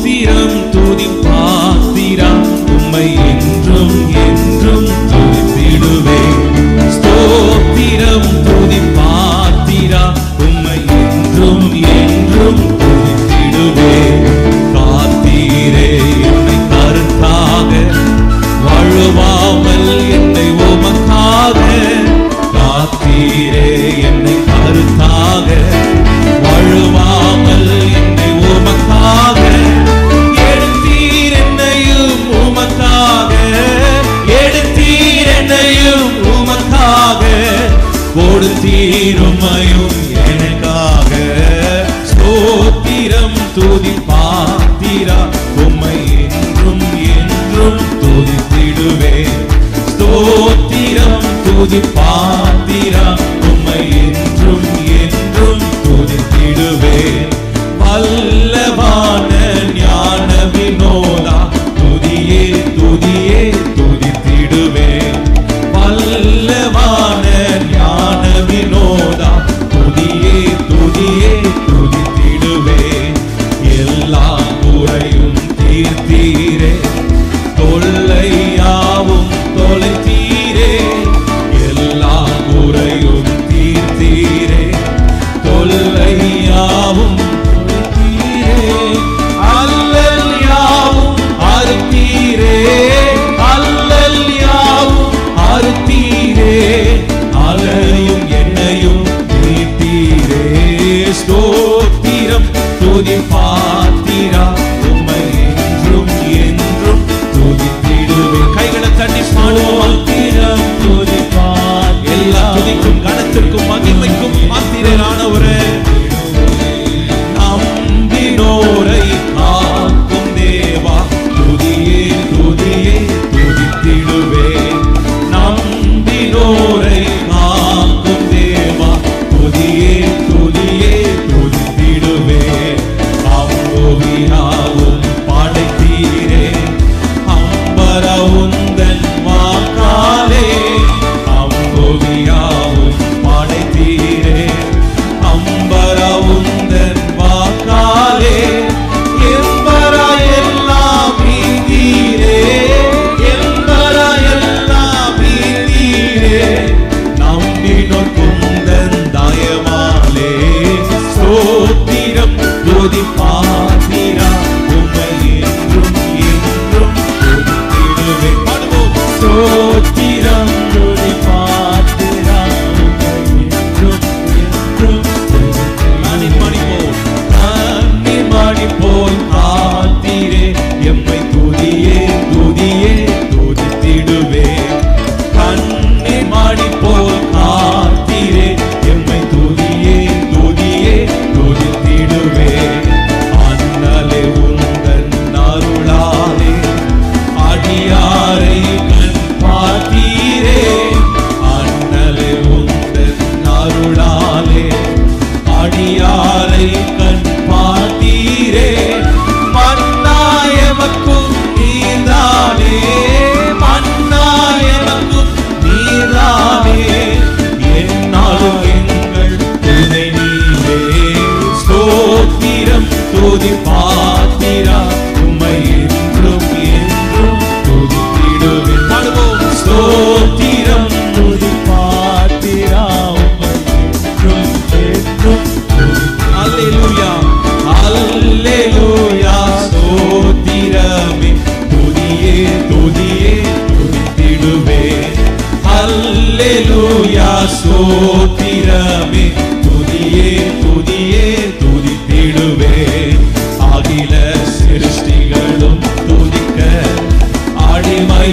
ஸ்தோத்திரம் துதி பாத்திரா உம்மை என்றும் என்றும் துதித்திடுவேன் ஸ்தோத்திரம் துதி பாத்திரா உம்மை என்றும் என்றும் துதித்திடுவேன் காத்தீரே என்னை கருத்தாக வாழுவாமல் என்னை உமக்காக காத்தீரே என்னை கருத்தாக வாழுவாமல் என்னை உமக்காக எடுத்தீர் என்னையும் உமக்காக எடுத்தீர் என்னையும் உமக்காக கொடுத்தீர் உம்மையும் எனக்காக ஸ்தோத்திரம் துதி பாத்திரா உம்மை என்றும் என்றும் துதித்திடுவேன் ஸ்தோத்திரம் துதி பாத்திரா உம்மை என்றும் என்றும் துதித்திடுவேன் வல்லவான ஞான வினோதா துதியே துதியே துதித்திடுவேன் வல்லவான ஞான வினோதா துதியே துதியே துதித்திடுவேன் எல்லா குறையும் தீர்த்தீரே தொல்லையாவும் தொலைத்தீரே எல்லா குறையும் தீர்த்தீரே தொல்லையாவும் தொலைத்தீரே அல்லல் யாவும் அறுத்தீரே அல்லல் யாவும் அறுத்தீரே அலையும் என்னையும் நீத்தீரே ஸ்தோத்திரம் துதி பாத்திரா உம்மை என்றும் என்றும் துதித்திடுவேன் கைகளை தட்டி பாடுவோம் துதி எல்லா துதிக்கும் கணத்திற்கும் மகிமைக்கும் பாத்திரரானவரே நம்பினோரை காக்கும் தேவா துதியே துதியே துதித்திடுவேன் நம்பினோரை காக்கும் தேவா துதியே துதியே துதித்திடுவேன் அம்போவியாவும் படைத்தீரே அம்பர உந்தன் வாக்காலே அம்போவியாவும் படைத்தீரே அம்பர உந்தன் வாக்காலே எம்பரா எல்லாம் நீதீரே எம்பரா எல்லாம் நீதீரே நம்பினோர் குந்தன் தயவாலே சோத்திரம் துதி பாத்திரா உம்மை என்றும் என்றும் துதித்திடுவேன் பாடுவோம் சோத்திரம் துதி பாத்திரா உம்மை என்றும் என்றும் கண்ணின் மணி போல் கண்ணின் மணி போல் காத்தீரே எம்மை துதியே துதியே துதித்திடுவே கண்ணின் மணி போல் காத்தீரே எம்மை துதியே துதியே துதித்திடுவே அண்ணலே உந்தன் அருளாலே அடியாரை கண் பார்த்தீரே அண்ணலே உந்தன் அருளாலே அடியாரை கண் பார்த்தீரே மன்னாயமக்கும் நீதானே மன்னாயமக்கும் நீதானே என்னாலும் எங்கள் துணை நீவே ஸ்தோத்திரம் துதி பாத்திரா உம்மை என்றும் என்றும் துதித்திடுவேன் பாடுவோம் ஸ்தோத்திரம் துதி பாத்திரா உம்மை என்றும் என்றும் அல்லேலூயா அல்லேலூயா ஸ்தோத்திரமே துதியே துதியே துதித்திடுவேன் அல்லேலூயா ஸ்தோத்திரமே துதியே துதியே துதித்திடுவேன் அகில சிருஷ்டிகளும் துதிக்க அடிமை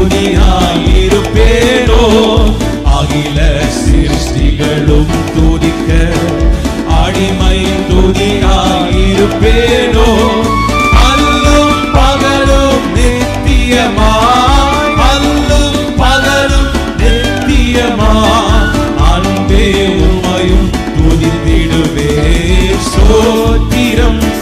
துதியாயிருப்பேனோ அகில சிருஷ்டிகளும் துதிக்க அடிமை துதியாயிருப்பேனோ அல்லும் பகலும் நித்தியமாய் அல்லும் பகலும் நித்தியமாய் அன்பே உமையும் துதித்திடுவே சோத்திரம்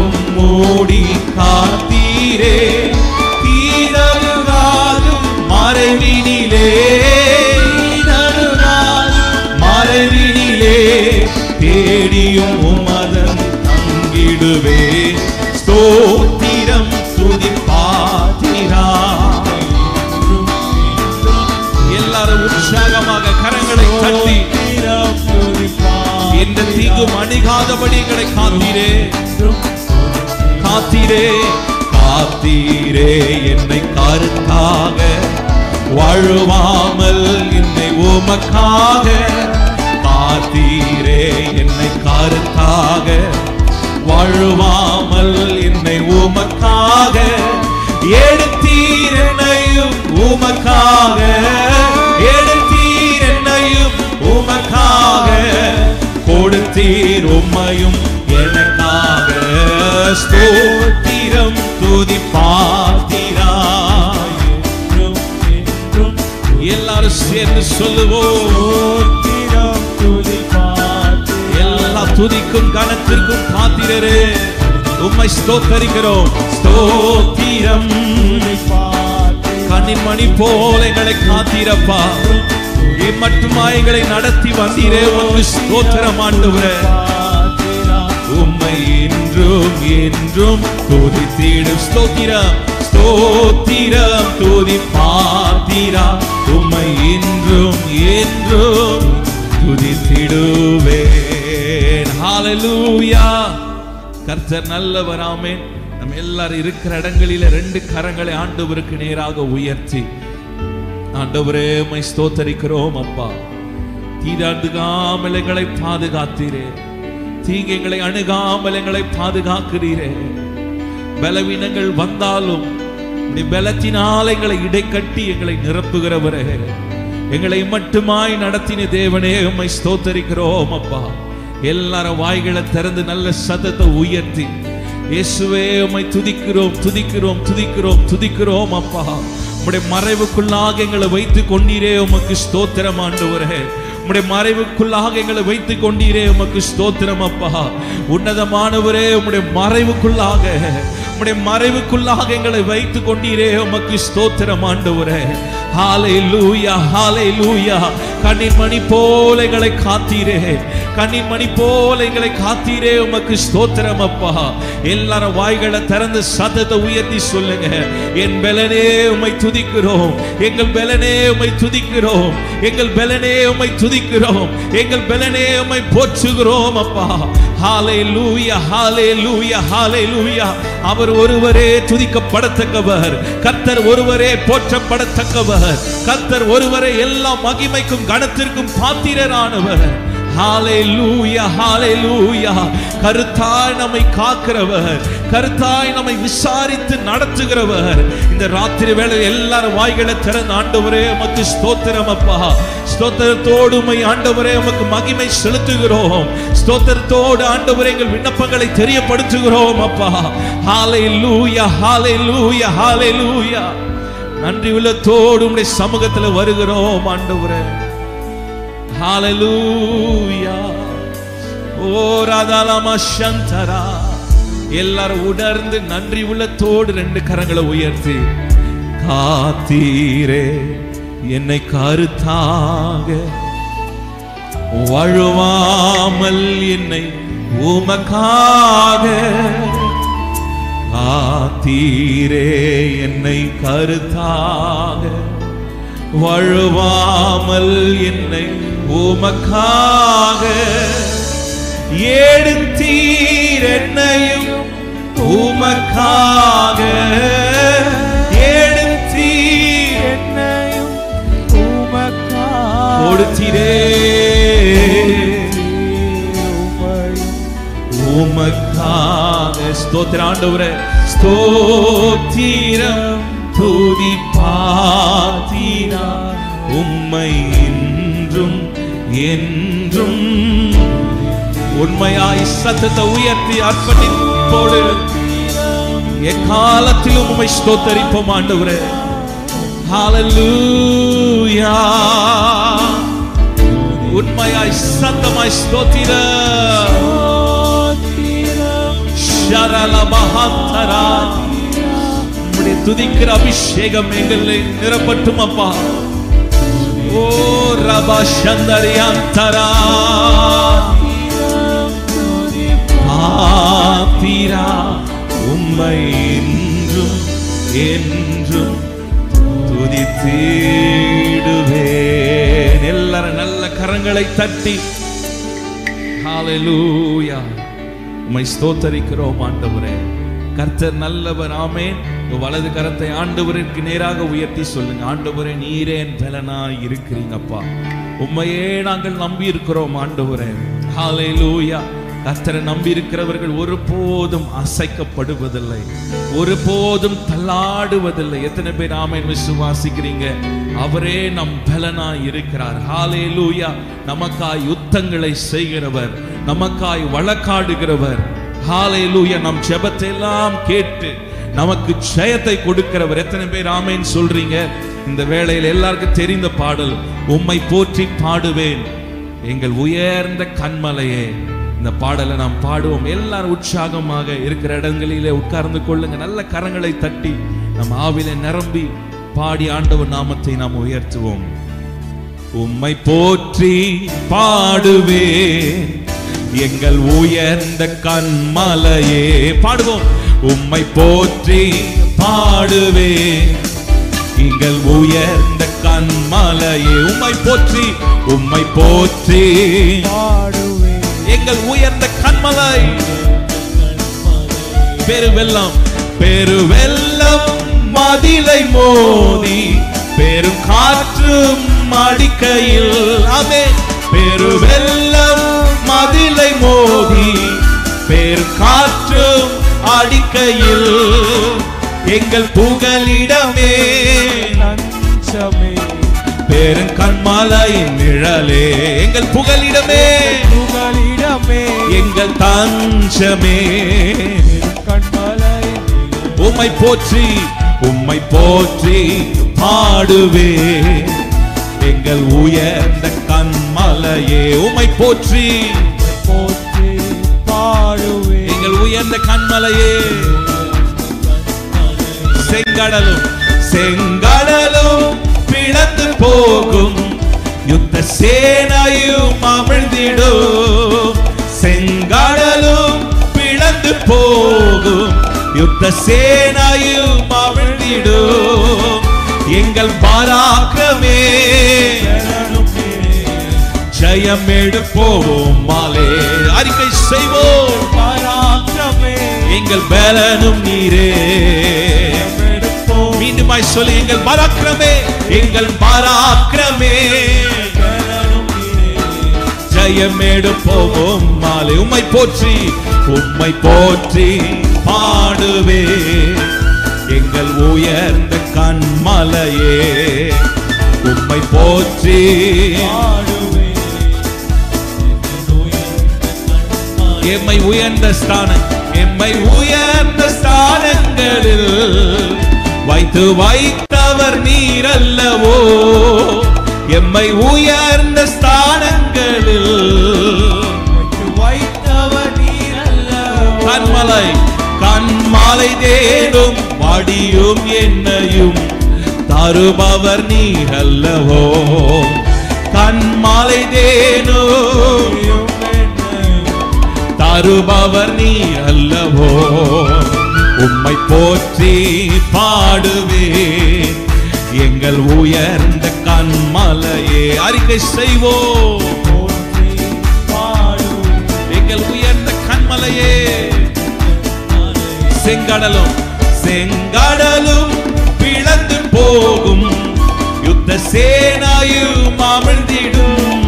இரவும் மூடி காத்தீரே தீரருகாதும் மறைவினிலே தீரருகாதும் மறைவினிலே தேடியும் உமதம் தங்கிடுவே ஸ்தோத்திரம் துதி பாத்திரா எல்லாரும் உற்சாகமாக கரங்களை தட்டி எந்த தீங்கும் அணுகாதபடி எங்களை காத்தீரே காத்தீரே காத்தீரே என்னை கருத்தாக வாழுவாமல் என்னை உமக்காக காத்தீரே என்னை கருத்தாக வாழுவாமல் என்னை உமக்காக எடுத்தீர் என்னையும் உமக்காக எடுத்தீர் என்னையும் உமக்காக கொடுத்தீர் உம்மையும் எனக்காக ஸ்தோத்திரம் துதி பாத்திராய் என்றும் என்றும் எல்லாரும் சேர்ந்து சொல்லுவோம் எல்லா துதிக்கும் கனத்திற்கும் பாத்திரரே உம்மை ஸ்தோத்தரிக்கிறோம் ஸ்தோத்திரம் கண்ணின் மணி போல எங்களை காத்தீரப்பா மட்டுமா எங்களை நடத்தி வந்தீரே உங்க ஸ்தோத்திரம் ஆண்டவரே உம்மை என்றும் என்றும் துதித்திடும் ஸ்தோத்திரம் ஸ்தோத்திரம் துதி பாத்திரா உம்மை என்றும் என்றும் துதித்திடுவேன் ஹalleluya கர்த்தர் நல்லவர் ஆமென் நம்ம எல்லாரும் இருக்கிற இடங்களில ரெண்டு கரங்களை ஆண்டவருக்கு நேராக உயர்த்தி ஆண்டவரே உம்மை ஸ்தோத்தரிக்கிறோம் அப்பா தீதாண்டுகாமல் எங்களை பாதுகாத்தீரே தீங்கு எங்களை அணுகாமல் எங்களை பாதுகாக்கிறீரே பலவீனங்கள் வந்தாலும் நீ பலத்தினால் எங்களை இடைக்கட்டி எங்களை நிரப்புகிறவரே எங்களை மட்டுமாய் நடத்தின தேவனே உம்மை ஸ்தோத்தரிக்கிறோம் அப்பா எல்லாரும் வாய்களை திறந்து நல்ல சத்தத்தை உயர்த்தி இயேசுவே உம்மை துதிக்கிறோம் துதிக்கிறோம் துதிக்கிறோம் துதிக்கிறோம் அப்பா உம்முடைய மறைவுக்குள்ளாக எங்களை வைத்து கொண்டீரே உமக்கு ஸ்தோத்திரம் ஆண்டவரே உம்முடைய மறைவுக்குள்ளாக எங்களை வைத்து கொண்டீரே உமக்கு ஸ்தோத்திரம் அப்பா உன்னதமானவரே உம்முடைய மறைவுக்குள்ளாக உம்முடைய மறைவுக்குள்ளாக எங்களை வைத்து கொண்டீரே உமக்கு ஸ்தோத்திரம் ஆண்டவரே ஹாலை லூயா ஹாலை லூயா கண்ணின் மணி போல எங்களை காத்தீரே கண்ணின் மணி போல எங்களை காத்தீரே உமக்கு ஸ்தோத்திரம் அப்பா எல்லாரும் வாய்களை திறந்து சத்தத்தை உயர்த்தி சொல்லுங்க என் பலனே உம்மை துதிக்கிறோம் எங்கள் பலனே உம்மை துதிக்கிறோம் எங்கள் பலனே உம்மை துதிக்கிறோம் எங்கள் பலனே உம்மை போற்றுகிறோம் அப்பா ஹாலே லூயா ஹாலே லூயா ஹாலே லூயா அவர் ஒருவரே துதிக்கப்படத்தக்கவர் கர்த்தர் ஒருவரே போற்றப்படத்தக்கவர் கர்த்தர் ஒருவரே எல்லா மகிமைக்கும் கனத்திற்கும் பாத்திரரானவர் ஹalleluya ஹalleluya கருத்தாய் நம்மை காக்கிறவர் கருத்தாய் நம்மை விசாரித்து நடத்துகிறவர் இந்த ராத்திரி வேளை எல்லாரும் வாய்களை திறந்து ஆண்டவரே உமக்கு ஸ்தோத்திரம் அப்பா ஸ்தோத்திரத்தோடு உம்மை ஆண்டவரே உமக்கு மகிமை செலுத்துகிறோம் ஸ்தோத்திரத்தோடு ஆண்டவரே எங்கள் விண்ணப்பங்களை தெரியப்படுத்துகிறோம் அப்பா ஹalleluya ஹalleluya ஹalleluya நன்றி உள்ளத்தோடு உம்முடைய சமூகத்துல வருகிறோம் ஆண்டவரே ஹalleluya ஓ ராதாலாமா சந்தரா எல்லாரும் உணர்ந்து நன்றி உள்ளத்தோடு ரெண்டு கரங்களை உயர்த்தி காத்தீரே என்னை கருத்தாக வழுவாமல் என்னை உமக்காக காத்தீரே என்னை கருத்தாக வழுவாமல் என்னை உமக்காக எடுத்தீர் என்னையும் உமக்காக எடுத்தீர் என்னையும் உமக்காக கொடுத்தீரே உம்மையும் உமக்காக ஸ்தோத்திர ஆண்டவரே ஸ்தோத்திரம் துதி பாத்திரா உம்மை இன்றும் என்றும் உண்மையாய் சத்தத்தை உயர்த்தி அர்ப்பணிப்போடு எக்காலத்திலும் உம்மை ஸ்தோத்தரிப்போம் ஆண்டவரே ஹalleluya உண்மையாய் சத்தமாய் ஸ்தோத்திரம் ஸ்தோத்திரம் ஷரலபஹத்தரா. உம்முடைய துதிக்கிற அபிஷேகம் எங்களை நிரப்பட்டும் அப்பா ஓ ரபா சந்தரியாந்தரா ஆத்திரா உம்மை இன்றும் என்றும் துதித்திடுவேன் எல்லாரும் நல்ல கரங்களை தட்டி ஹalleluya உம்மை ஸ்தோத்தரிக்கிறோம் ஆண்டவரே கர்த்தர் நல்லவர் ஆமென் உங்க வலது கரத்தை ஆண்டவருக்கு நேராக உயர்த்தி சொல்லுங்க ஆண்டவரே நீரே என் பலனாய் இருக்கிறீங்கப்பா உம்மையே நாங்கள் நம்பி இருக்கிறோம் ஆண்டவரே ஹalleluya கர்த்தரை நம்பி இருக்கிறவர்கள் ஒருபோதும் அசைக்கப்படுவதில்லை ஒருபோதும் தள்ளாடுவதில்லை எத்தனை பேர் ஆமென் விசுவாசிக்கிறீங்க அவரே நம் பலனாய் இருக்கிறார் ஹalleluya நமக்காய் யுத்தங்களை செய்கிறவர் நமக்காய் வழக்காடுகிறவர் ஹalleluya நம் ஜெபத்தை எல்லாம் கேட்டு நமக்கு ஜெயத்தை கொடுக்கிறவர் எத்தனை பேர் ஆமென் சொல்றீங்க இந்த வேளையில் எல்லாருக்கும் தெரிந்த பாடல் உம்மை போற்றி பாடுவேன் எங்கள் உயர்ந்த கண்மலையே இந்த பாடலை நாம் பாடுவோம் எல்லாரும் உற்சாகமாக இருக்கிற இடங்களிலே உட்கார்ந்து கொள்ளுங்க நல்ல கரங்களை தட்டி நம் ஆவிலே நிரம்பி பாடி ஆண்டவர் நாமத்தை நாம் உயர்த்துவோம் உம்மை போற்றி பாடுவேன் எங்கள் உயர்ந்த கண்மலையே பாடுவோம் உம்மை போற்றி பாடுவேன் எங்கள் உயர்ந்த கண்மலையே உம்மை போற்றி உம்மை போற்றி பாடுவேன் எங்கள் உயர்ந்த கண்மலை பெருவெல்லம் பெருவெல்லம் மதிலை மோதி பெரும் காற்றும் அடிக்கையில் அமே பெருவெல்லம் மதிலை மோதி பெரும் காற்றும் அடிக்கையில் எங்கள் புகலிடமே நஞ்சமே பெருங்கண்மலையின் நிழலே எங்கள் புகலிடமே புகலிடமே எங்கள் தஞ்சமே கண்மலை உம்மை போற்றி உம்மை போற்றி பாடுவே எங்கள் உயர்ந்த கண்மலையே உம்மை போற்றி போற்றி பாடுவேன் எங்கள் உயர்ந்த கண்மலையே செங்கடலும் செங்கடலும் பிளந்து போகும் யுத்த சேனையும் அமிழ்ந்திடும் செங்கடலும் பிளந்து போகும் யுத்த சேனையும் அமிழ்ந்திடும் எங்கள் பாராக்கிரமே ஜெயம் எடுப்போம் மாலே அறிக்கை செய்வோம் பராக்கிரமே எங்கள் பலனும் நீரே எடுப்போம் மீண்டுமாய் சொல்லி எங்கள் பராக்கிரமே எங்கள் பராக்கிரமே ஜெயம் எடுப்போம் மாலை உம்மை போற்றி உம்மை போற்றி பாடுவே எங்கள் உயர்ந்த கண்மலையே உம்மை போற்றி பாடுவேன் எம்மை உயர்ந்த ஸ்தானம் எம்மை உயர்ந்த ஸ்தானங்களில் வைத்து வைத்தவர் நீரல்லவோ எம்மை உயர்ந்த ஸ்தானங்களில் வைத்தவர் நீர் அல்லவோ கண்மலை கண்மாலை தேடும் மடியும் என்னையும் தருபவர் நீரல்லவோ கண்மாலை தேடும் தருபவர் நீ அல்லவோ உம்மை போற்றி பாடுவே எங்கள் உயர்ந்த கண்மலையே அறிக்கை செய்வோம் எங்கள் உயர்ந்த கண்மலையே செங்கடலும் செங்கடலும் பிளந்து போகும் யுத்த சேனாயும் அமிழ்ந்திடும்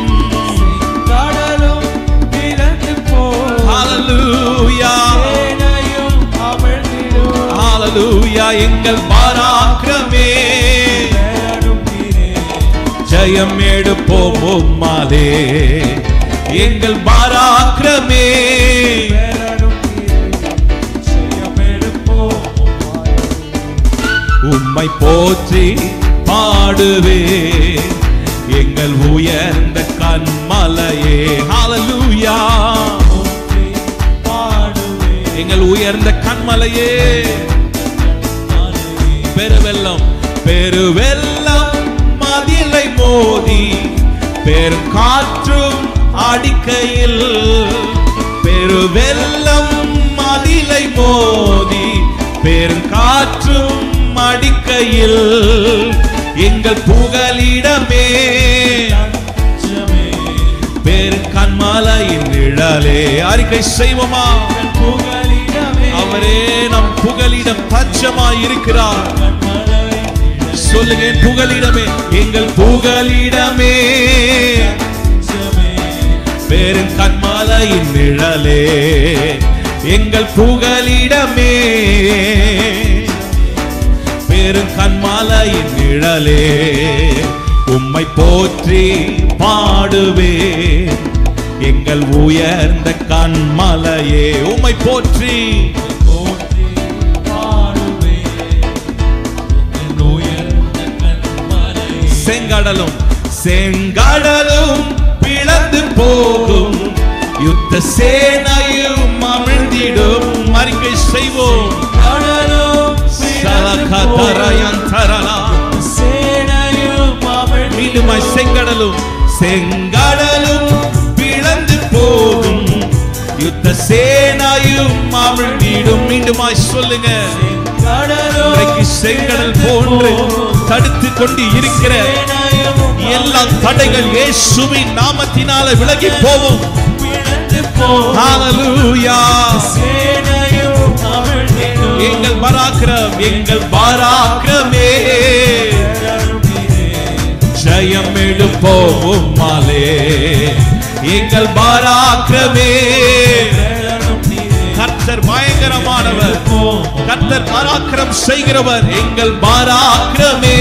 கடலும் பிறந்து ஹalleluya போனையும் அமிழ்ந்திடும் ஹalleluya எங்கள் பராக்கிரமே பேரும் நீரே ஜெயம் எடுப்போம் உம்மாலே எங்கள் பராக்கிரமே பேரும் நீரே ஜெயமெடுப்போம் உம்மை போற்றி பாடுவே எங்கள் உயர்ந்த கண்மலையே ஹalleluya போற்றி பாடுவேன் எங்கள் உயர்ந்த கண்மலையே பெருவெல்லம் பெருவெல்லம் மதிலை மோதி பெரும் காற்றும் அடிக்கையில் பெருவெல்லம் மதிலை மோதி பெரும் காற்றும் அடிக்கையில் எங்கள் புகலிடமே பெரும் கண்மலையின் நிழலே அறிக்கை செய்வோமா அவரே நம் புகலிடம் தச்சமாய் இருக்கிறார் சொல்லுங்க என் புகலிடமே எங்கள் புகலிடமே பெரும் கண்மலையின் நிழலே எங்கள் புகலிடமே பெரும் கண்மலையின் நிழலே உம்மை போற்றி பாடுவே எங்கள் உயர்ந்த கண்மலையே உம்மை போற்றி செங்கடலும் செங்கடலும் பிளந்து போகும் யுத்த சேனையும் அமிழ்ந்திடும் அறிக்கை செய்வோம் சலகதரயந்தரலா. மீண்டுமாய் செங்கடலும் செங்கடலும் பிளந்து போகும் யுத்த சேனாயும் அமிழ்ந்திடும் மீண்டுமாய் சொல்லுங்க இன்றைக்கு செங்கடல் போன்று தடுத்து கொண்டு இருக்கிற எல்லா தடைகள் இயேசுவின் நாமத்தினால விலகி போகும் ஹalleluya எங்கள் பராக்கிரம் எங்கள் பராக்கிரமே ஜெயம் எடுப்போம் மாலே எங்கள் பராக்கிரமே கர்த்தர் பயங்கரமானவர் கர்த்தர் பராக்கிரம் செய்கிறவர் எங்கள் பராக்கிரமே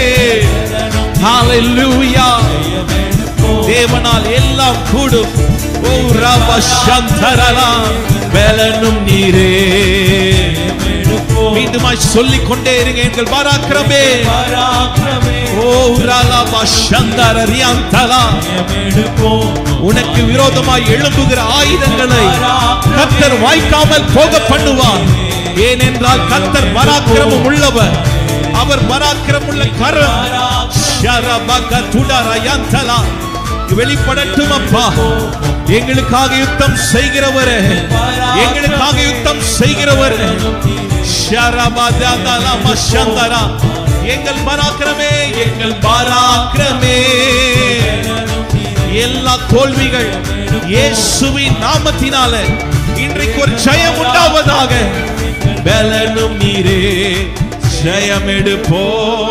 ஹalleluya தேவனால் எல்லாம் கூடும் ஓ ரப சந்தரலா பலனும் நீரே மீண்டுமாய் சொல்லிக் கொண்டே இருங்க எங்கள் பராக்கிரமே ஓ ரலப சந்தர ரியாந்தலா உனக்கு விரோதமாய் எழும்புகிற ஆயுதங்களை கர்த்தர் வாய்க்காமல் போக பண்ணுவார் ஏனென்றால் கர்த்தர் பராக்கிரமம் உள்ளவர் அவர் பராக்கிரம் உள்ள கரம் ஷரபக துடரயந்தலா வெளிப்படட்டும் அப்பா எங்களுக்காக யுத்தம் செய்கிறவரே எங்களுக்காக யுத்தம் செய்கிறவரே ஷரபதலா மஷந்தரா எங்கள் பராக்கிரமே எங்கள் பராக்கிரமே எல்லா தோல்விகள் இயேசுவின் நாமத்தினால இன்றைக்கு ஒரு ஜெயம் உண்டாவதாக பலனும் நீரே ஜெயம் எடுப்போ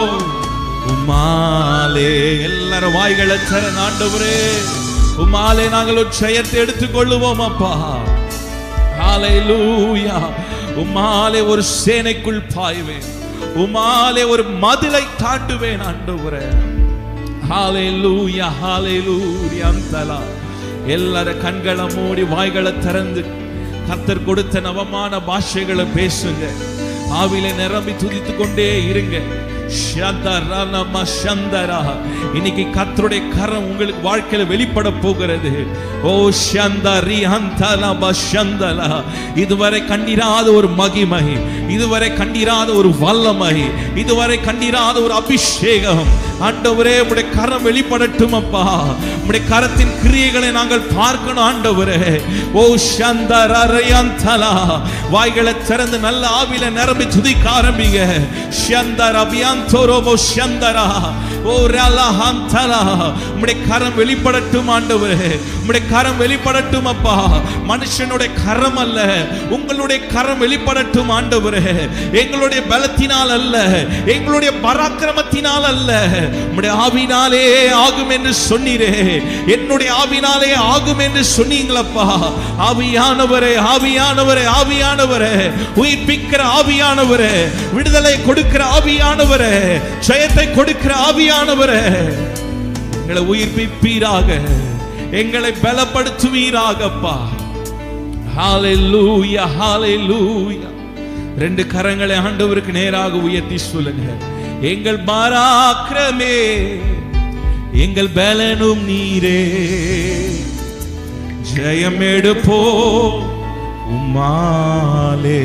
உமாலே எல்லாரும் வாய்களை தர ஆண்டவரே உமாலே நாங்கள் ஒரு ஜெயத்தை எடுத்துக்கொள்ளுவோம் அப்பா ஹalleluya உமாலே ஒரு சேனைக்குள் பாய்வேன் உமாலே ஒரு மதிலை தாண்டுவேன் ஆண்டவரே ஹalleluya ஹalleluya அந்தலா எல்லார கண்களை மூடி வாய்களை திறந்து கர்த்தர் கொடுத்த நவமான பாஷைகளை பேசுங்க ஆவில நிரம்பி துதித்து கொண்டே இருங்க ஷதரனம சந்தரா. இன்னைக்கு கர்த்தருடைய கரம் உங்களுக்கு வாழ்க்கையில வெளிப்பட போகிறது ஓ சந்தரி அந்தலம சந்தலா இதுவரை கண்டிராத ஒரு மகிமை இதுவரை கண்டிராத ஒரு வல்லமை இதுவரை கண்டிராத ஒரு அபிஷேகம் ஆண்டவரே உம்முடைய கரம் வெளிப்படட்டும் அப்பா உம்முடைய கரத்தின் கிரியைகளை நாங்கள் பார்க்கணும் ஆண்டவரே ஓ சந்தரயந்தலா வாய்களை திறந்து நல்ல ஆவில நிரம்பி துதிக்க ஆரம்பிங்க சந்தர அபியந்தோரோமோ சந்தரா ஓ ரலஹந்தலா உம்முடைய கரம் வெளிப்படட்டும் ஆண்டவரே உம்முடைய கரம் வெளிப்படட்டும் அப்பா மனுஷனுடைய கரம் அல்ல உங்களுடைய கரம் வெளிப்படட்டும் ஆண்டவரே எங்களுடைய பலத்தினால் அல்ல எங்களுடைய பராக்கிரமத்தினால் அல்ல உம்முடைய ஆவினாலே ஆகும் என்று சொன்னீரே என்னுடைய ஆவினாலே ஆகும் என்று சொன்னீங்களப்பா ஆவியானவரே ஆவியானவரே ஆவியானவரே உயிர்ப்பிக்கிற ஆவியானவரே விடுதலை கொடுக்கிற ஆவியானவரே ஜெயத்தை கொடுக்கிற ஆவியானவரே எங்களை உயிர்ப்பிப்பீராக எங்களை பலப்படுத்துவீராகப்பா ஹalleluya ஹalleluya ரெண்டு கரங்களை ஆண்டவருக்கு நேராக உயர்த்தி சொல்லுங்க எங்கள் பராக்கிரமே எங்கள் பலனும் நீரே ஜெயம் எடுப்போ உம்மாலே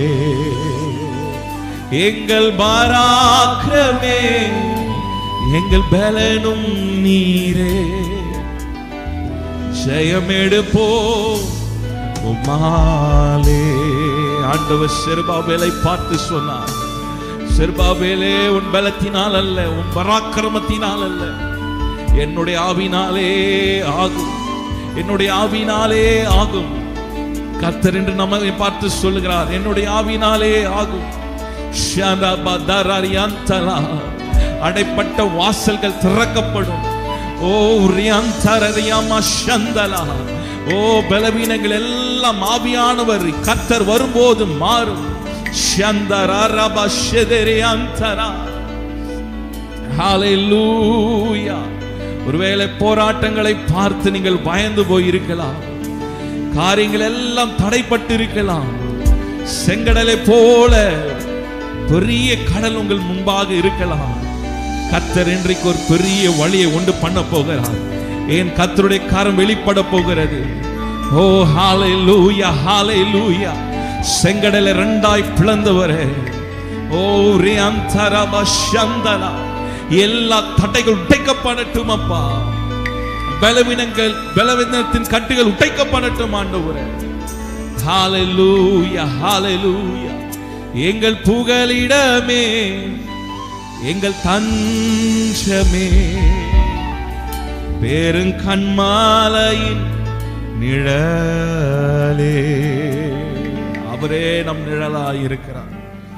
எங்கள் பாராக்கிரமே எங்கள் பலனும் நீரே ஜெயமெடுப்போ உம்மாலே ஆண்டவர் செருபாபேலை பார்த்து சொன்னார் செருபாபேலே உன் பலத்தினால் அல்ல உன் பராக்கிரமத்தினால் அல்ல என்னுடைய ஆவினாலே ஆகும் என்னுடைய ஆவினாலே ஆகும் கர்த்தர் என்று நம்மை பார்த்து சொல்லுகிறார் என்னுடைய ஆவினாலே ஆகும் ஷரபதரரியந்தலா. அடைப்பட்ட வாசல்கள் திறக்கப்படும் ஓ ரியந்தரரியம சந்தலா. ஓ பலவீனங்கள் எல்லாம் ஆவியானவர் கர்த்தர் வரும்போது மாறும் சந்தரரப ஷெதரியந்தரா. ஹalleluya ஒருவேளை போராட்டங்களை பார்த்து நீங்கள் பயந்து போயிருக்கலாம் காரியங்கள் எல்லாம் தடைப்பட்டு இருக்கலாம் செங்கடலை போல பெரிய கடல் உங்கள் முன்பாக இருக்கலாம் கத்தர் இன்றைக்கு ஒரு பெரிய வழியை உண்டு பண்ண போகிறார் ஏன் கத்தருடைய காரம் வெளிப்பட போகிறது ஓ ஹாலை லூயா ஹாலை லூயா செங்கடலை ரெண்டாய் பிளந்தவரே ஓ ரியாந்தரப சந்தலா எல்லா தடைகள் உடைக்கப்படட்டும் அப்பா பலவீனங்கள் பலவீனத்தின் கட்டுகள் உடைக்கப்படட்டும் ஆண்டவரே ஹalleluya ஹalleluya எங்கள் புகலிடமே எங்கள் தஞ்சமே பெருங்கண்மாலையின் நிழலே அவரே நம் நிழலாய் இருக்கிறார்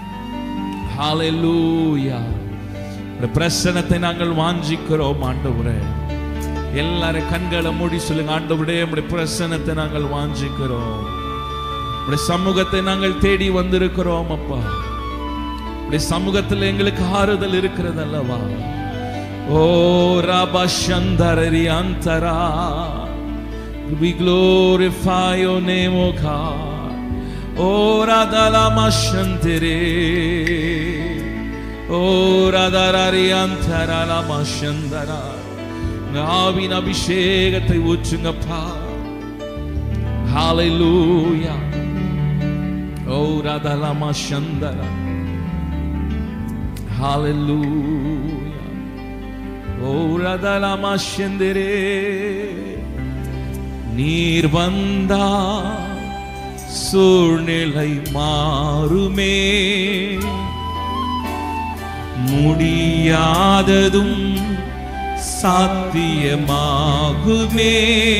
ஹalleluya இந்த பிரசனத்தை நாங்கள் வாஞ்சிக்கிறோம் ஆண்டவரே எல்லாரும் கண்களை மூடி சொல்லுங்க ஆண்டவரே உடைய பிரசனத்தை நாங்கள் வாஞ்சிக்கிறோம் உடைய சமூகத்தை நாங்கள் தேடி வந்திருக்கிறோம் அப்பா உடைய சமூகத்தில் எங்களுக்கு ஆறுதல் இருக்கிறது அல்லவா ஓ Rafah சந்தரரி அந்தரா We glorify your name, O God. O Radalama Shantere. O Radarari Antaralama Shandara. Aavin அபிஷேகத்தை ஊற்றுங்கப்பா ஹalleluya ஓ ராதலமா சந்தரா ஹalleluya ஓ ராதலமா சந்தரே நீர் வந்தா சூழ்நிலை மாறுமே முடியாததும் சாத்தியமாகுமே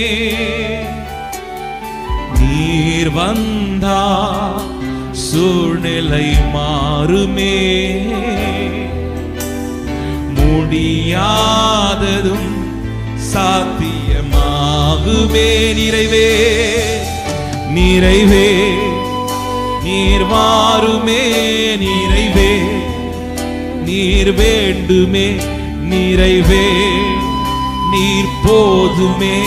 நீர் வந்தா சூழ்நிலை மாறுமே முடியாததும் சாத்தியமாகுமே நிறைவே நிறைவே நீர் மாறுமே நிறைவே நீர் வேண்டுமே நிறைவே நீர் போதுமே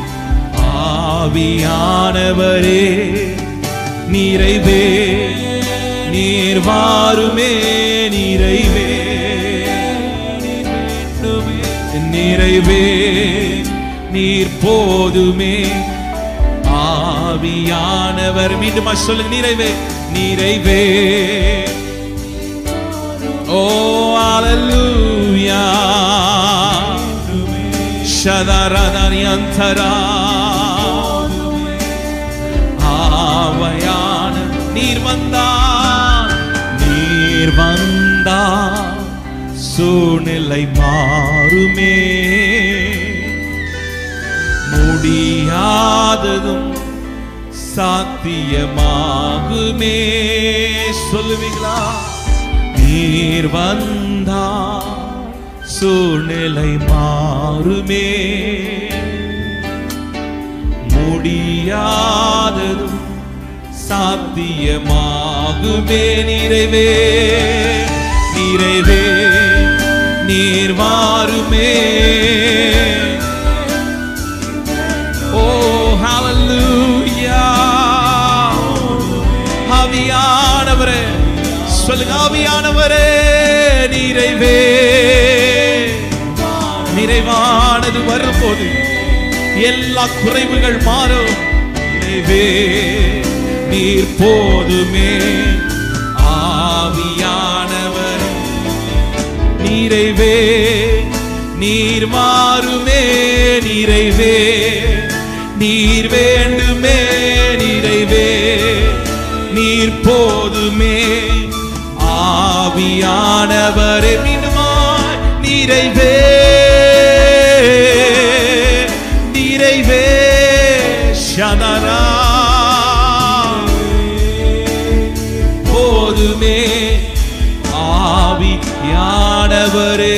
ஆவியானவரே நிறைவே நீர் வாருமே நிறைவே நிறைவே நீர் போதுமே ஆவியானவர் மீண்டும் சொல்லுங்க நிறைவே நிறைவே ஓ அல்லேலூயா ஷதரதனி அந்தரா ஆவையான நீர் வந்தா நீர் வந்தா சூழ்நிலை மாறுமே முடியாததும் சாத்தியமாகுமே சொல்லுவீங்களா நீர் வந்தா சூழ்நிலை மாறுமே முடியாததும் சாத்தியமாகுமே நிறைவே நிறைவே நீர் மாறுமே ஓ ஹalleluya ஆவியானவரே சொல்லுங்க ஆவியானவரே நிறைவே நிறைவானது வரும்போது எல்லா குறைவுகள் மாறும் நிறைவே நீர் போதுமே ஆவியானவர் நிறைவே நீர் மாறுமே நிறைவே நீர் வேண்டுமே நிறைவே நீர் போதுமே ஆவியானவரே மீண்டுமாய் நிறைவே நிறைவே சதரா போதுமே ஆவியானவரே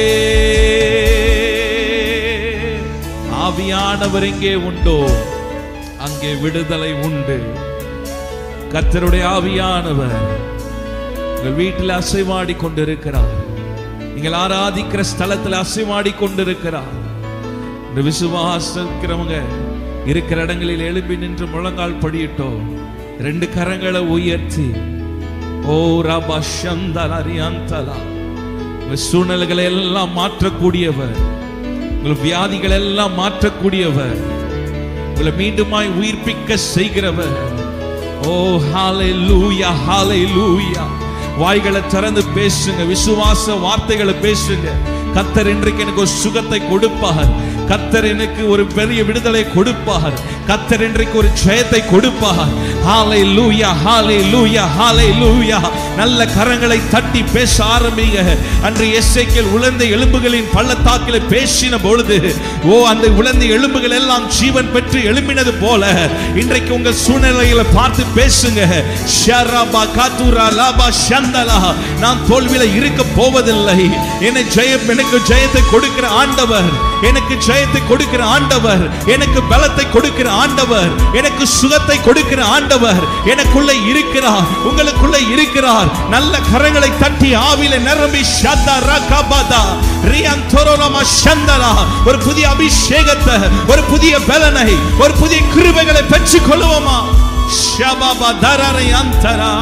ஆவியானவர் எங்கே உண்டோ அங்கே விடுதலை உண்டு கர்த்தருடைய ஆவியானவர் உங்கள் வீட்டில் அசைவாடி கொண்டிருக்கிறார் நீங்கள் ஆராதிக்கிற ஸ்தலத்தில் அசைவாடி கொண்டிருக்கிறார் இந்த விசுவாசம் இருக்கிறவங்க இருக்கிற இடங்களில் எழுப்பி நின்று முழங்கால் படியிட்டோம் ரெண்டு கரங்களை உயர்த்தி ஓ ரபா சந்தல அரியாந்தலா உங்க சூழ்நிலைகளை எல்லாம் மாற்றக்கூடியவர் உங்கள் வியாதிகள் எல்லாம் மாற்றக்கூடியவர் உங்களை மீண்டுமாய் உயிர்ப்பிக்க செய்கிறவர் ஓ ஹாலே லூயா ஹாலே லூயா வாய்களை திறந்து பேசுங்க விசுவாச வார்த்தைகளை பேசுங்க கத்தர் இன்றைக்கு எனக்கு ஒரு சுகத்தை கொடுப்பார் கத்தர் எனக்கு ஒரு பெரிய விடுதலை கொடுப்பார் கத்தர் இன்றைக்கு ஒரு ஜெயத்தை கொடுப்பார் ஹாலே லூயா ஹாலே லூயா ஹாலே லூயா நல்ல கரங்களை தட்டி பேச ஆரம்பிங்க அன்று எஸ்ஐக்கில் உழந்த எலும்புகளின் பள்ளத்தாக்கில் பேசின பொழுது ஓ அந்த உழந்த எலும்புகள் எல்லாம் ஜீவன் பெற்று எழும்பினது போல இன்றைக்கு உங்க சூழ்நிலைகளை பார்த்து பேசுங்க ஷரபா காத்துரா லாபா சந்தலா நான் தோல்வியில இருக்க போவதில்லை என்னை ஜெயம் எனக்கு ஜெயத்தை கொடுக்கிற ஆண்டவர் எனக்கு ஜெயத்தை கொடுக்கிற ஆண்டவர் எனக்கு பலத்தை கொடுக்கிற ஆண்டவர் எனக்கு சுகத்தை கொடுக்கிற ஆண்டவர் எனக்குள்ள இருக்கிறார் உங்களுக்குள்ள இருக்கிறார் நல்ல கரங்களை தட்டி ஆவில நிரம்பி ஷத்தா ரகபதா ரியான் தொரோலமா சந்தலா ஒரு புதிய அபிஷேகத்தை ஒரு புதிய பலனை ஒரு புதிய கிருபைகளை பெற்றுக் கொள்வோமா ஷபபா தரரை அந்தரா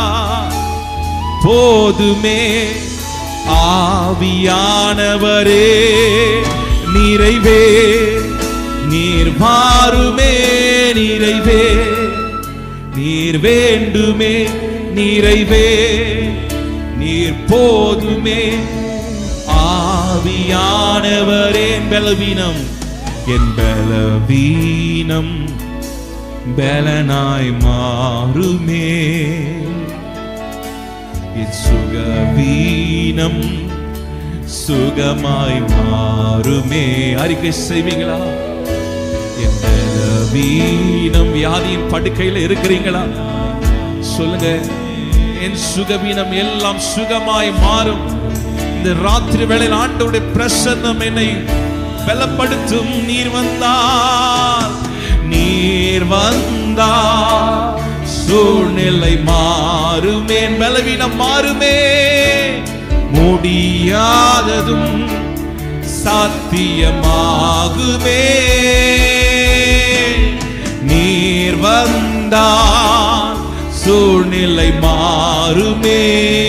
போதுமே ஆவியானவரே நிறைவே நீர் மாறுமே நிறைவே நீர் வேண்டுமே நிறைவே நீர் போதுமே ஆவியானவரே என் பலவீனம் என் பலவீனம் பலனாய் மாறுமே என் சுகவீனம் சுகமாய் மாறுமே அறிக்கை செய்வீங்களா என் பலவீனம் வியாதியின் படுக்கையில் இருக்கிறீங்களா சொல்லுங்க என் சுகவீனம் எல்லாம் சுகமாய் மாறும் இந்த ராத்திரி வேளையில் ஆண்டவருடைய பிரசன்னம் என்னை பலப்படுத்தும் நீர் வந்தால் நீர் வந்தால் சூழ்நிலை மாறுமே என் பலவீனம் மாறுமே முடியாததும் சாத்தியமாகுமே நீர் வந்தால் சூழ்நிலை மாறுமே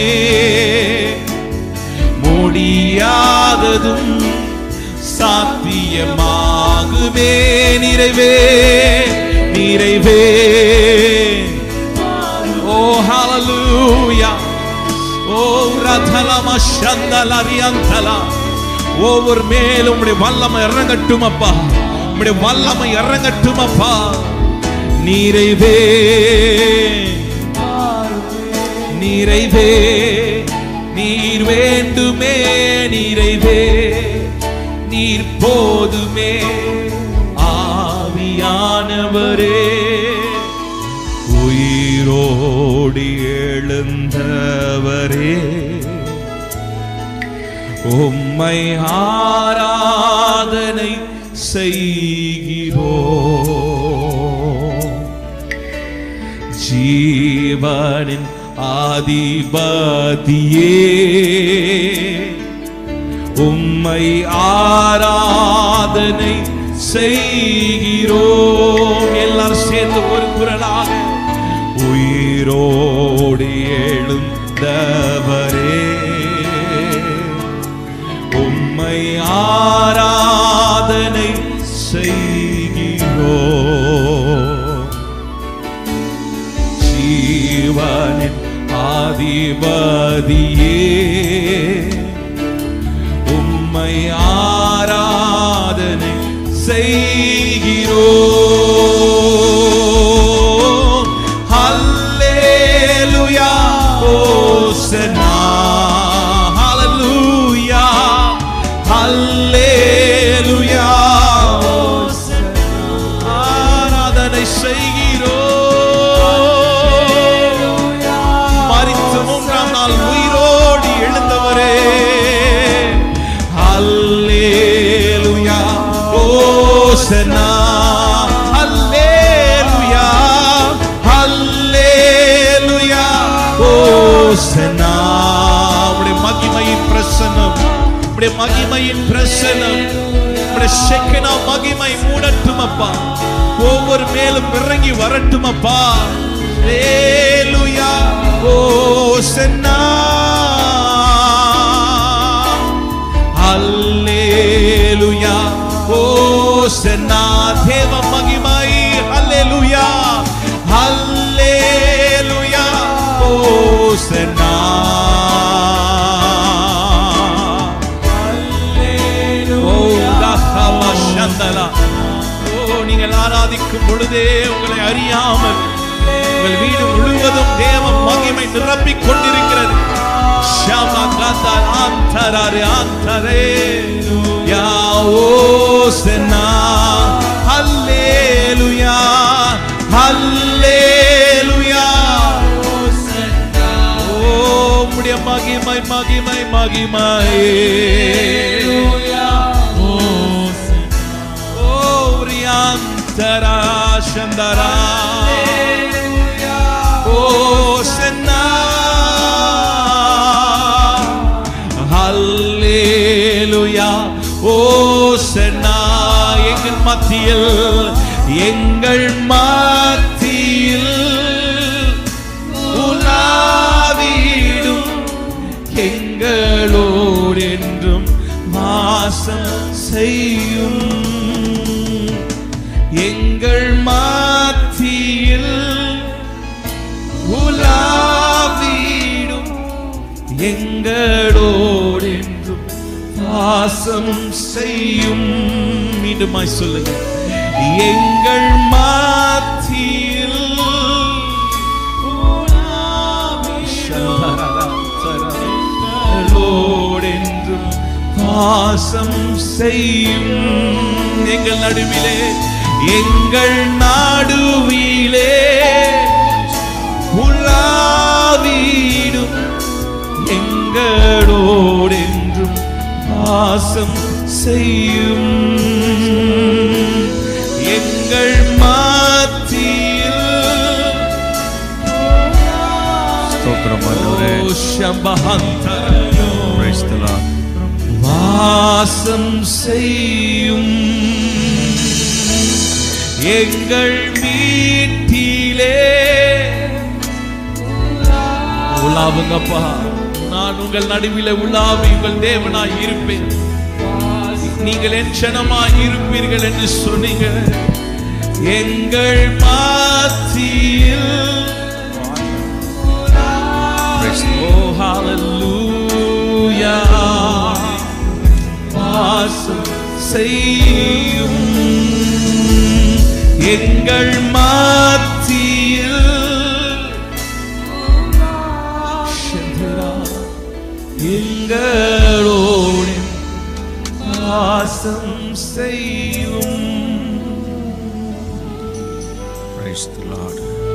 முடியாததும் சாத்தியமாகுமே நிறைவே நிறைவே ஓ ஹalleluya ஓ ரதலம சந்தலரியந்தலா ஒவ்வொரு மேலும் உம்முடைய வல்லமை இறங்கட்டும் அப்பா உம்முடைய வல்லமை இறங்கட்டும் அப்பா நிறைவே நிறைவே நீர் வேண்டுமே நிறைவே நீர் போதுமே ஆவியானவரே உயிரோடி எழுந்தவரே உம்மை ஆராதனை செய்கிறோம் ஜீவனின் ஆதிபதியே உம்மை ஆராதனை செய்கிறோம் எல்லாரும் சேர்ந்து ஒரு குரலாக உயிரோடு எழுந்தவரே உம்மை ஆராதனை செய்கிறோம் ரேவதியே உம்மை ஆராதனை செய்கிறோம் ஹல்லேலூயா ஓசனா ஹalleluya ஹல்லேலூயா ஆராதனை செய்கிறோம் மரித்த மூன்றாம் நாள் உயிரோடு எழுந்தவரே அல்லேலுயா ஓசனா அல்லேலுயா அல்லேலுயா ஓசனா உடைய மகிமையின் பிரசன்னம் உடைய மகிமையின் பிரசன்னம் உடைய செக்கனா மகிமை மூடட்டும் அப்பா ஒவ்வொரு மேலும் இறங்கி வரட்டும் அப்பா Hallelujah. Hosanna. Hallelujah. Hosanna. தேவ மகிமை Hallelujah. Hallelujah. Hosanna. ஓ லஹவ ஷந்தலா. ஓ நீங்கள் ஆராதிக்கும் பொழுதே உங்களை அறியாமல் உங்கள் வீடு முழுவதும் தேவ மகிமை நிரப்பிக் கொண்டிருக்கிறது ஷாமா காத்தால் ஆந்தராரு ஆந்தரே யா ஓசனா ஹல்லேலூயா ஹல்லேலூயா ஓ உம்முடைய மகிமை மகிமை மகிமையே ஓ ரியாந்தரா சந்தரா ஓசன்னா ஹல்லேலூயா ஓசன்னா எங்கள் மத்தியில் எங்கள் மத்தியில் உலாவிடும் எங்களோடு என்றும் வாசம் செய்யும் எங்கள் மத்தியில் உலாவிடும் எங்களோடு என்றும் வாசம் செய்யும் மீண்டுமாய் சொல்லுங்க எங்கள் மத்தியில் எங்களோடு என்றும் வாசம் செய்யும் எங்கள் நடுவிலே எங்கள் நடுவிலே உலாவிடும் எங்களோடு என்றும் வாசம் செய்யும் எங்கள் மத்தியில் ஸ்தோத்திரம் ஆண்டவரே. ஓ சம்பஹந்தரோ. Praise the Lord. வாசம் செய்யும் எங்கள் வீட்டிலே உலாவுங்கப்பா நான் உங்கள் நடுவிலே உலாவி உங்கள் தேவனாய் இருப்பேன் நீங்கள் என் க்ஷணமாய் இருப்பீர்கள் என்று சொன்னீங்க எங்கள் மத்தியில் Praise the Oh, hallelujah. வாசம் செய்யும் எங்கள் மத்தியில் சந்திரா, எங்களோடு வாசம் செய்யும் Praise the Lord.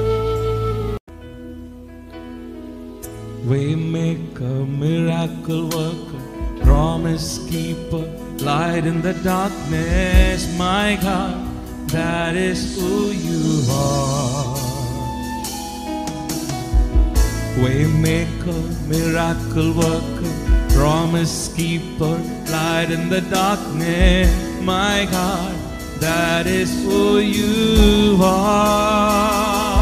Waymaker, miracle worker, promise keeper, light in the darkness, my God, that is who you are. Waymaker, miracle worker, promise keeper, light in the darkness, my God, that is who you are.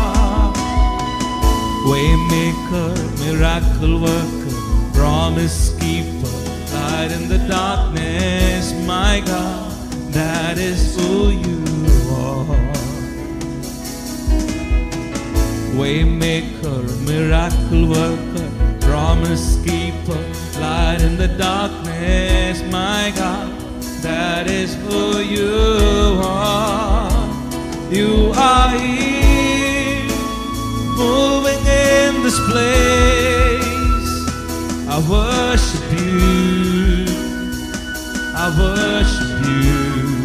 Waymaker, miracle worker, promise keeper, light in the darkness, my God, that is who you are. Waymaker, miracle worker, promise keeper, light in the darkness, my God, that is who you are. You are here, moving in this place. I worship you, I worship you.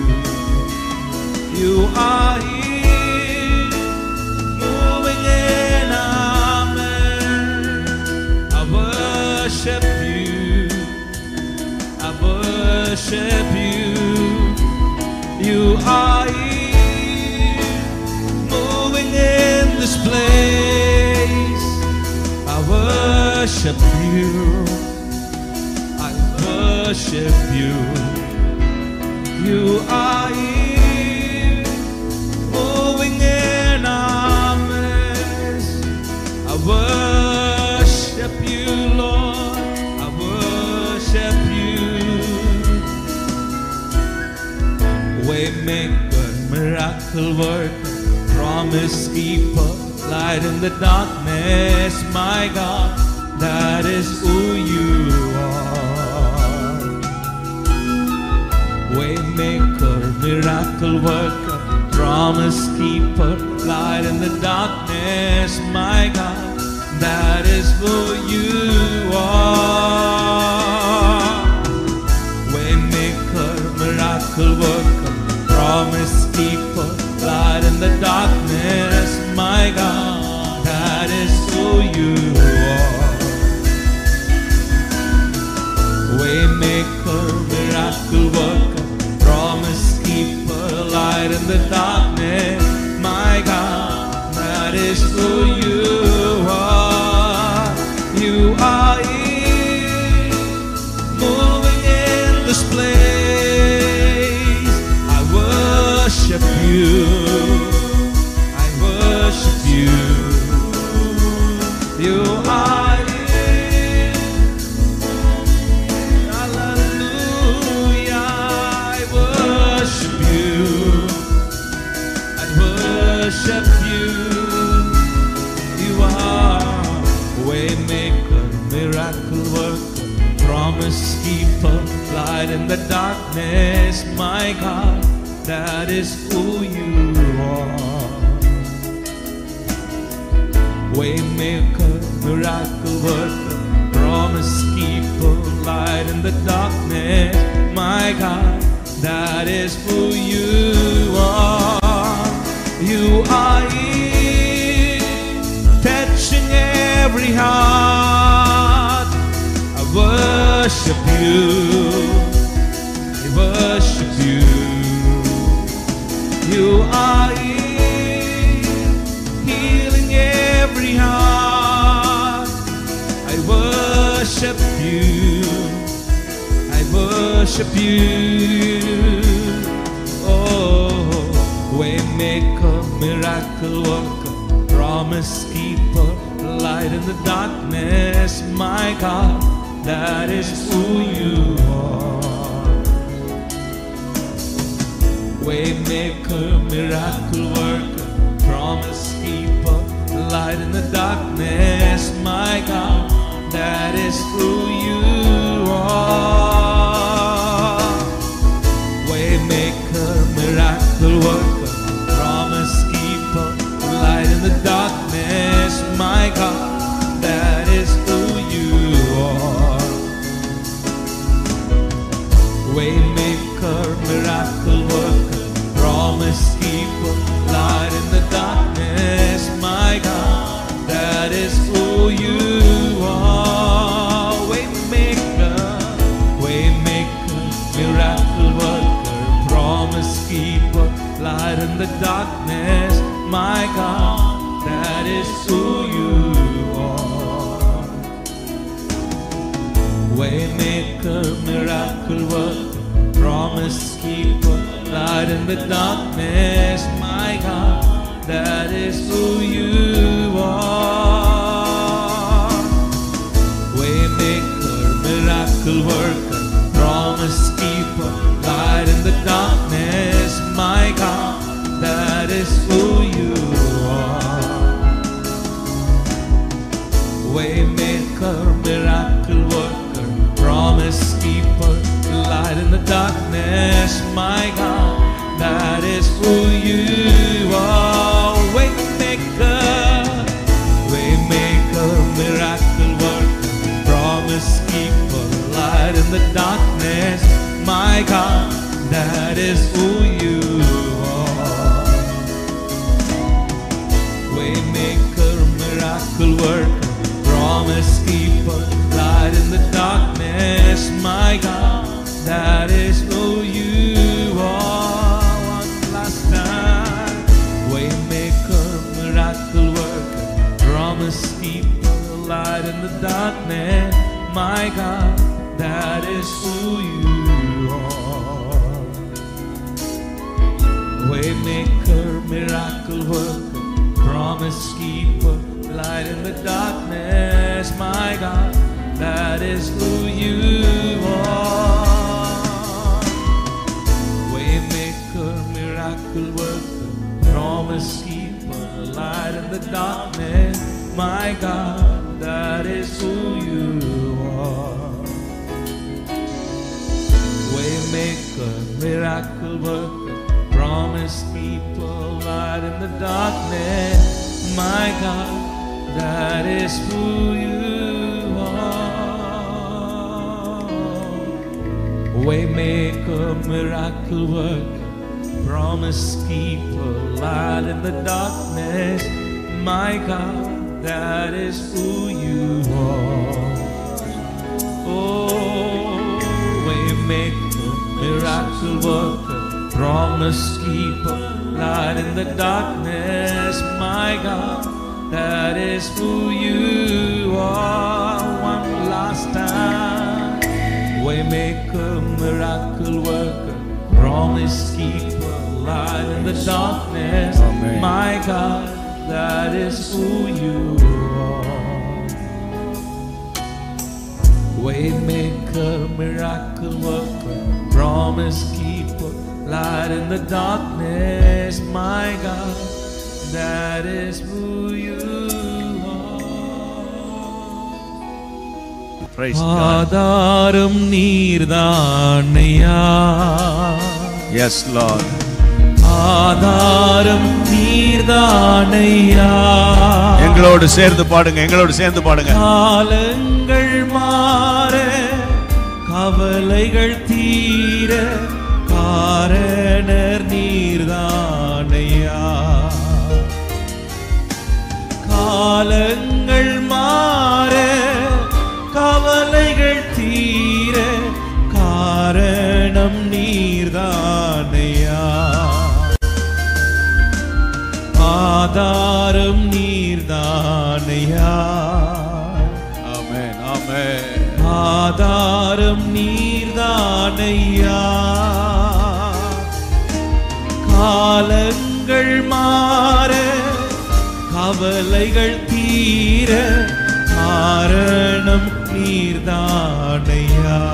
You are here, moving in our midst. I worship you, I worship you. You are here, moving in this place. I worship you, I worship you. You are here, moving in our midst. I worship you, Lord. I worship you. Waymaker, miracle worker, promise keeper, light in the darkness, my God, that is who you are. Waymaker, miracle worker, promise keeper, light in the darkness, my God, that is who you are. Waymaker, miracle worker, promise keeper, light in the darkness, my God, that is who you are. Waymaker, miracle worker, promise keeper, light in the darkness, my God, that is who you are. You are here, moving in this place. I worship you. I worship you. You are here. Hallelujah. I worship you. I worship you. You are waymaker, miracle worker, promise keeper, light in the darkness, my God, that is who you are. Waymaker, miracle worker, promise keeper, light in the darkness, my God, that is who you are. You are here, touching every heart. I worship you, I worship you. You are here, healing every heart. I worship you. I worship you. Oh, waymaker, miracle worker, promise keeper, light in the darkness, my God, that is who you are. Waymaker, miracle worker, promise keeper, light in the darkness, my God, that is who you are. Waymaker, miracle worker, promise keeper, light in the darkness, my God, that is who you are. Waymaker, miracle worker, promise keeper, light in the darkness, my God, that is who you are. Waymaker, waymaker, miracle worker, promise keeper, light in the darkness, my God, that is who you are. Waymaker, miracle worker, promise keeper, light in the darkness, my God, that is who you are. Waymaker, miracle worker, promise keeper, light in the darkness, my God, that is who you are. Waymaker, miracle in the darkness. My God, that is who you are. Waymaker, miracle worker, promise keeper, light in the darkness. My God, that is who you are. One last time. Waymaker, miracle worker, promise keeper, light in the darkness. My God, that is who you are. Waymaker, miracle worker, promise keeper, light in the darkness. My God, that is who you are. Waymaker, miracle worker, promise keeper, light in the darkness. My God, that is who you are. Waymaker, miracle worker, promise keeper, light in the darkness. My God, that is who you are. Waymaker, miracle worker, promise keeper, light in the darkness. My God, that is who you are. Oh, waymaker, miracle worker, promise keeper, light in the darkness. My God, that is who you are. One last time. Waymaker, miracle worker, promise keeper, light in the darkness. Amen. My God, that is who you are. Waymaker, miracle worker, promise keeper, light in the darkness. My God, that is who you are. Praise God. ஆதாரம் நீர்தானையா Yes, Lord. ஆதாரம் நீர்தானையா எங்களோடு சேர்ந்து பாடுங்க எங்களோடு சேர்ந்து பாடுங்க காலங்கள் மாற கவலைகள் தீர காரணர் நீர்தானையா காலங்கள் மாற கவலைகள் தீர காரணம் நீர்தானையா ஆதாரம் நீர்தானையா ஆமென் ஆமென் ஆதாரம் நீர்தானையா காலங்கள் மாற கவலைகள் தீர காரணம் நீர்தானையா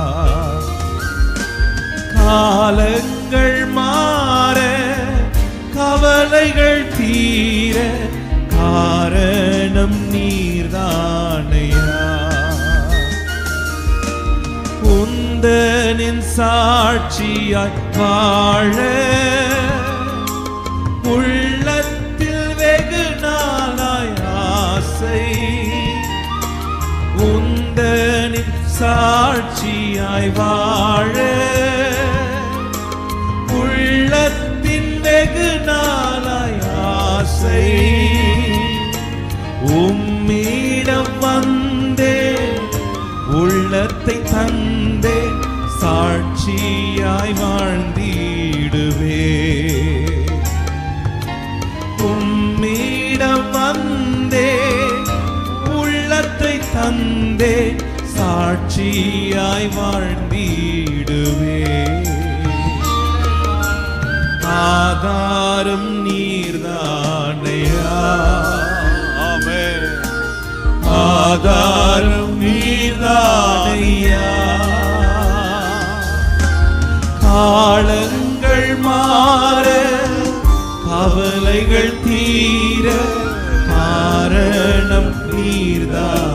காலங்கள் மாற கவலைகள் தீர காரணம் நீர்தானையா உந்தனின் சாட்சியாய் வாழ உள்ளத்தில் வெகு நாளாய் ஆசை உந்தனின் சாட்சியாய் வாழ உள்ளத்தின் வெகு நாளாய் ஆசை உம்மிடம் வந்தே உள்ளத்தை தந்தே சாட்சியாய் வாழ்ந்திடுவே உம்மிடம் வந்தே உள்ளத்தை தந்தே சாட்சியாய் வாழ்ந்திடுவே ஆதாரம் நீர்தானையா ஆமென் ஆதாரம் நீர்தானையா காலங்கள் மாற கவலைகள் தீர காரணம் நீர்தான்